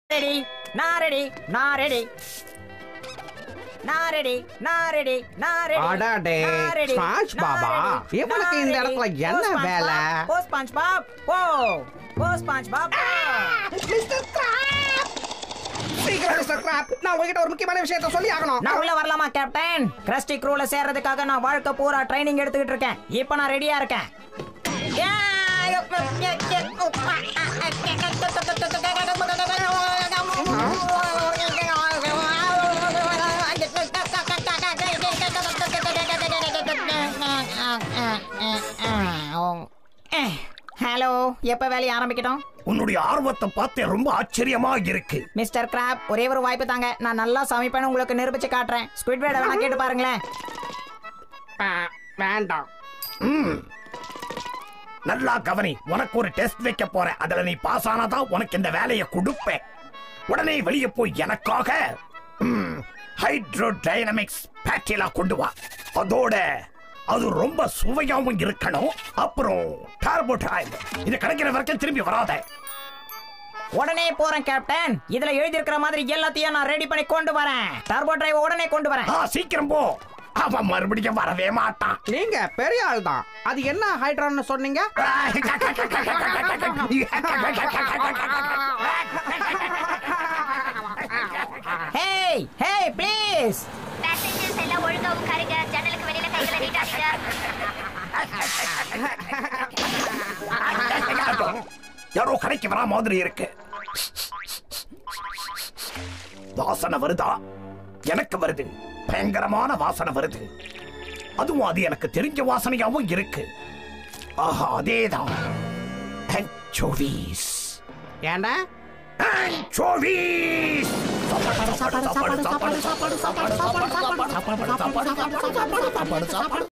Ready நான் ready நான் ready நான் ரெடி நான் ரெடி நான் ரெடி அடடே, நான் ready, ஸ்பாஞ்ச் நான் பாபா, ready, இவனுக்கு நான் இந்த ready. இடத்துல ஓ, என்ன ஸ்பாஞ்ச் வேலை? Bob, oh SpongeBob oh oh SpongeBob oh. Mister Krab சீக்கிரம் மிஸ்டர் கிராப் நான் உங்ககிட்ட ஒரு முக்கியமான விஷயத்தை சொல்லி ஆகணும் நான் உள்ள வரலாமா கேப்டன் கிரஸ்டி க்ரூல சேர்றதுக்காக நான் வாழ்க்கை பூரா ட்ரைனிங் எடுத்துக்கிட்டு இருக்கேன் இப்போ நான் ரெடியா இருக்கேன் யா, யோ, ய, ய, உப்பா, அ, அ, ஹலோ எப்ப வேலையை ஆரம்பிக்கட்டும் உன்னுடைய ஆர்வத்தை பார்த்து ரொம்ப ஆச்சரியமா இருக்கு மிஸ்டர் கிராப் ஒரே ஒரு வாய்ப்பு தாங்க நான் நல்லா சமைப்பேன்னு உங்களுக்கு நிரூபிச்சு காட்டுறேன் ஸ்குவிட் வேட வேணா கேட்டு பாருங்களேன் ஆ, வேண்டாம் ம். நல்லா கவனி உனக்கு ஒரு டெஸ்ட் வைக்க போறேன் அதுல நீ பாஸ் ஆனாதான் உனக்கு இந்த வேலையை கொடுப்பேன் உடனே வெளியே போய் எனக்காக ஹைட்ரோ டைனமிக்ஸ் பேட்டிலா கொண்டு வா அதோட அது ரொம்ப சுவையாவும் இருக்கணும் அப்புறம் டர்போ டைம் இது கிடைக்கிற வரைக்கும் திரும்பி வராத உடனே போறேன் கேப்டன் இதுல எழுதி இருக்கிற மாதிரி எல்லாத்தையும் நான் ரெடி பண்ணி கொண்டு வரேன் டர்போ டிரைவ் உடனே கொண்டு வரேன் ஆ சீக்கிரம் போ அவன் மறுபடியும் வரவே மாட்டான் நீங்க பெரிய ஆள் தான் அது என்ன ஹைட்ரான்னு சொன்னீங்க ஹேய் ஹேய் ப்ளீஸ் பேசஞ்சர்ஸ் எல்லாம் ஒழுங்கா உட்காருங்க ஜன்னலுக்கு வெளியில கைகளை நீட்டாங்க யாரோ கடைக்கு வரா மாதிரி இருக்கு வாசனை வருதா எனக்கு வருது பயங்கரமான வாசனை வருது அதுவும் அது எனக்கு தெரிஞ்ச வாசனையாவும் இருக்கு ஆஹா அதேதான் anchovies. ஏண்டா Anchovies! சாப்பாடு சாப்பாடு சாப்பாடு சாப்பாடு சாப்பாடு சாப்பாடு சாப்பாடு சாப்பாடு சாப்பாடு சாப்பாடு சாப்பாடு சாப்பாடு சாப்பாடு